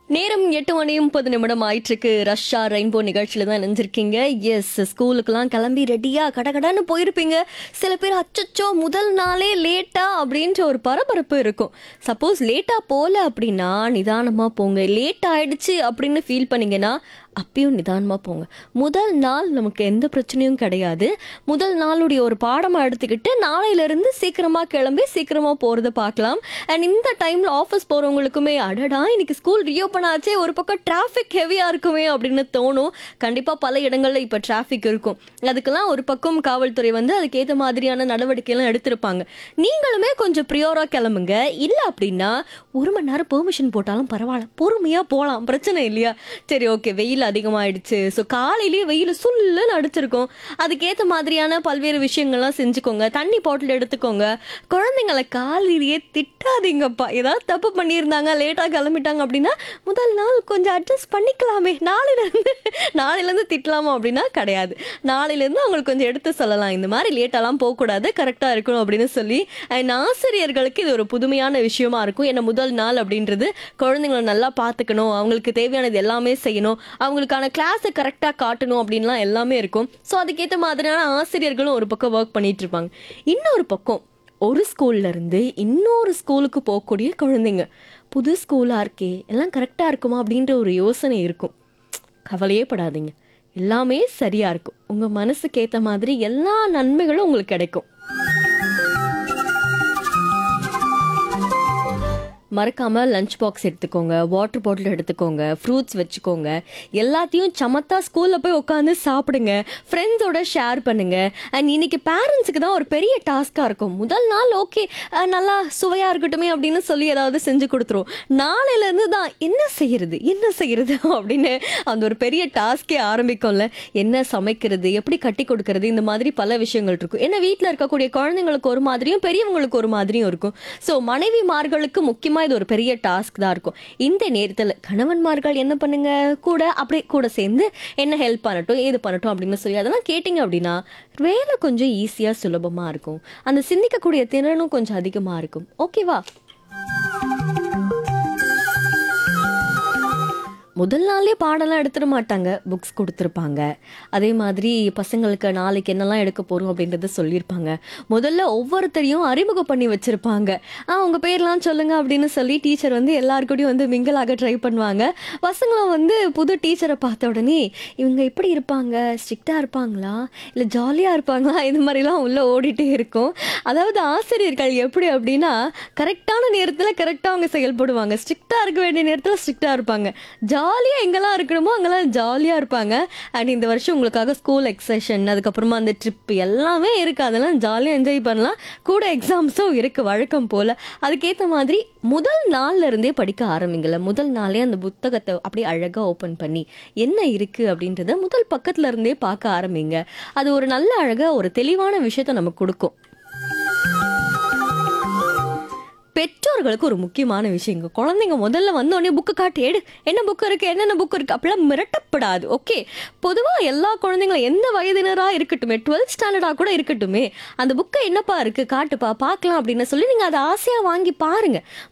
நேரம் எட்டு மணி முப்பது நிமிடம் ஆயிட்டிருக்கு ரஷ்யா ரெயின்போ நிகழ்ச்சியில தான் நினைஞ்சிருக்கீங்க எஸ் ஸ்கூலுக்குலாம் கிளம்பி ரெடியா கடகடன்னு போயிருப்பீங்க சில பேர் அச்சச்சோ முதல் நாளே லேட்டா அப்படின்ற ஒரு பரபரப்பு இருக்கும் சப்போஸ் லேட்டா போல அப்படின்னா நிதானமா போங்க லேட் ஆயிடுச்சு அப்படின்னு ஃபீல் பண்ணீங்கன்னா அப்பயும் நிதானமா போங்க முதல் நாள் நமக்கு எந்த பிரச்சனையும் கிடையாது முதல் நாளுடைய ஒரு பாடமா எடுத்துக்கிட்டு நாளையில இருந்து சீக்கிரமா கிளம்பி சீக்கிரமா போறத பார்க்கலாம் அண்ட் இந்த டைம்ல ஆஃபீஸ் போறவங்களுக்குமே அடடா இன்னைக்கு ஸ்கூல் ரீஓப்பன் ஆச்சே ஒரு பக்கம் டிராஃபிக் ஹெவியா இருக்குமே அப்படின்னு தோணும் கண்டிப்பா பல இடங்கள்ல இப்ப டிராஃபிக் இருக்கும் அதுக்கெல்லாம் ஒரு பக்கம் காவல்துறை வந்து அதுக்கேற்ற மாதிரியான நடவடிக்கை எல்லாம் எடுத்திருப்பாங்க நீங்களுமே கொஞ்சம் ப்ரியோரா கிளம்புங்க இல்ல அப்படின்னா ஒரு மணி நேரம் பெர்மிஷன் போட்டாலும் பரவாயில்ல பொறுமையா போகலாம் பிரச்சனை இல்லையா சரி ஓகே வெயில் அதிகமாயிடுச்சு ஸோ காலையிலேயே வெயில் சுல்லுன்னு அடிச்சிருக்கும் அதுக்கேற்ற மாதிரியான பல்வேறு விஷயங்கள்லாம் செஞ்சுக்கோங்க தண்ணி பாட்டில் எடுத்துக்கோங்க குழந்தைங்களை காலையிலேயே திட்டாதீங்கப்பா ஏதாவது தப்பு பண்ணியிருந்தாங்க லேட்டாக கிளம்பிட்டாங்க அப்படின்னா முதல் நாள் கொஞ்சம் அட்ஜஸ்ட் பண்ணிக்கலாமே நாளையிலேருந்து நாளையிலேருந்து திட்டலாமா அப்படின்னா கிடையாது நாளையிலேருந்து அவங்களுக்கு கொஞ்சம் எடுத்து சொல்லலாம் இந்த மாதிரி லேட்டாலாம் போகக்கூடாது கரெக்டாக இருக்கணும் அப்படின்னு சொல்லி அண்ட் ஆசிரியர்களுக்கு இது ஒரு புதுமையான விஷயமா இருக்கும் ஏன்னா முதல் நாள் அப்படின்றது குழந்தைங்களை நல்லா பார்த்துக்கணும் அவங்களுக்கு தேவையானது எல்லாமே செய்யணும் அவங்களுக்கான கிளாஸை கரெக்டாக காட்டணும் அப்படின்லாம் எல்லாமே இருக்கும் ஸோ அதுக்கேற்ற மாதிரியான ஆசிரியர்களும் ஒரு பக்கம் ஒர்க் பண்ணிட்டு இருப்பாங்க இன்னொரு பக்கம் ஒரு ஸ்கூல்ல இருந்து இன்னொரு ஸ்கூலுக்கு போகக்கூடிய குழந்தைங்க புது ஸ்கூலாக இருக்கே எல்லாம் கரெக்டாக இருக்குமா அப்படின்ற ஒரு யோசனை இருக்கும் கவலையே படாதீங்க எல்லாமே சரியா இருக்கும் உங்க மனசுக்கு ஏத்த மாதிரி எல்லா நன்மைகளும் உங்களுக்கு கிடைக்கும் மறக்காம லஞ்ச் பாக்ஸ் எடுத்துக்கோங்க வாட்டர் பாட்டில் எடுத்துக்கோங்க ஃப்ரூட்ஸ் வச்சுக்கோங்க எல்லாத்தையும் சமத்தா ஸ்கூல்ல போய் உட்காந்து சாப்பிடுங்க ஃப்ரெண்ட்ஸோட ஷேர் பண்ணுங்க அண்ட் இன்னைக்கு பேரண்ட்ஸுக்கு தான் ஒரு பெரிய டாஸ்கா இருக்கும் முதல் நாள் ஓகே நல்லா சுவையா இருக்கட்டுமே அப்படின்னு சொல்லி ஏதாவது செஞ்சு கொடுத்துரும் நாளையில இருந்து தான் என்ன செய்யறது என்ன செய்யறது அப்படின்னு அந்த ஒரு பெரிய டாஸ்கே ஆரம்பிக்கும்ல என்ன சமைக்கிறது எப்படி கட்டி கொடுக்கறது இந்த மாதிரி பல விஷயங்கள் இருக்கும் ஏன்னா வீட்டில் இருக்கக்கூடிய குழந்தைங்களுக்கு ஒரு மாதிரியும் பெரியவங்களுக்கு ஒரு மாதிரியும் இருக்கும் ஸோ மனைவிமார்களுக்கு முக்கியமா இது ஒரு பெரிய டாஸ்க் தான் இருக்கும் இந்த நேரத்தில் கணவன்மார்கள் என்ன பண்ணுங்க கூட அப்படியே கூட சேர்ந்து என்ன ஹெல்ப் பண்ணட்டும் ஏது பண்ணட்டும் அப்படின்னு சொல்லி அதெல்லாம் கேட்டிங்க அப்படின்னா வேலை கொஞ்சம் ஈஸியாக சுலபமாக இருக்கும் அந்த சிந்திக்கக்கூடிய திறனும் கொஞ்சம் அதிகமாக இருக்கும் ஓகேவா முதல் நாளே பாடம்லாம் எடுத்துட மாட்டாங்க புக்ஸ் கொடுத்துருப்பாங்க அதே மாதிரி பசங்களுக்கு நாளைக்கு என்னெல்லாம் எடுக்க போகிறோம் அப்படின்றத சொல்லியிருப்பாங்க முதல்ல ஒவ்வொருத்தரையும் அறிமுகம் பண்ணி வச்சுருப்பாங்க ஆ உங்கள் பேர்லாம் சொல்லுங்க அப்படின்னு சொல்லி டீச்சர் வந்து எல்லாருக்கூடயும் வந்து மிங்கிளாக ட்ரை பண்ணுவாங்க பசங்களும் வந்து புது டீச்சரை பார்த்த உடனே இவங்க எப்படி இருப்பாங்க ஸ்ட்ரிக்டாக இருப்பாங்களா இல்லை ஜாலியாக இருப்பாங்களா இது மாதிரிலாம் உள்ளே ஓடிட்டே இருக்கும் அதாவது ஆசிரியர்கள் எப்படி அப்படின்னா கரெக்டான நேரத்தில் கரெக்டாக அவங்க செயல்படுவாங்க ஸ்ட்ரிக்டாக இருக்க வேண்டிய நேரத்தில் ஸ்ட்ரிக்டாக இருப்பாங்க ஜாலியாக எங்கெல்லாம் இருக்கணுமோ அங்கெல்லாம் ஜாலியாக இருப்பாங்க அண்ட் இந்த வருஷம் உங்களுக்காக ஸ்கூல் எக்ஸஷன் அதுக்கப்புறமா அந்த ட்ரிப் எல்லாமே இருக்குது அதெல்லாம் ஜாலியாக என்ஜாய் பண்ணலாம் கூட எக்ஸாம்ஸும் இருக்குது வழக்கம் போல் அதுக்கேற்ற மாதிரி முதல் நாள்ல இருந்தே படிக்க ஆரம்பிங்கல முதல் நாளே அந்த புத்தகத்தை அப்படியே அழகாக ஓப்பன் பண்ணி என்ன இருக்குது அப்படின்றத முதல் பக்கத்துல இருந்தே பார்க்க ஆரம்பிங்க அது ஒரு நல்ல அழகாக ஒரு தெளிவான விஷயத்தை நமக்கு கொடுக்கும் பெற்றோர்களுக்கு ஒரு முக்கியமான விஷயங்க குழந்தைங்க முதல்ல வந்தோடனே புக்கு காட்டி எடு என்ன புக்கு இருக்கு என்னென்ன புக்கு இருக்கு அப்படிலாம் மிரட்டப்படாது ஓகே பொதுவாக எல்லா குழந்தைங்களும் எந்த வயதினராக இருக்கட்டுமே டுவெல்த் ஸ்டாண்டர்டாக கூட இருக்கட்டுமே அந்த புக்கை என்னப்பா இருக்கு காட்டுப்பா பார்க்கலாம் அப்படின்னு சொல்லி நீங்கள் அதை ஆசையாக வாங்கி பாருங்க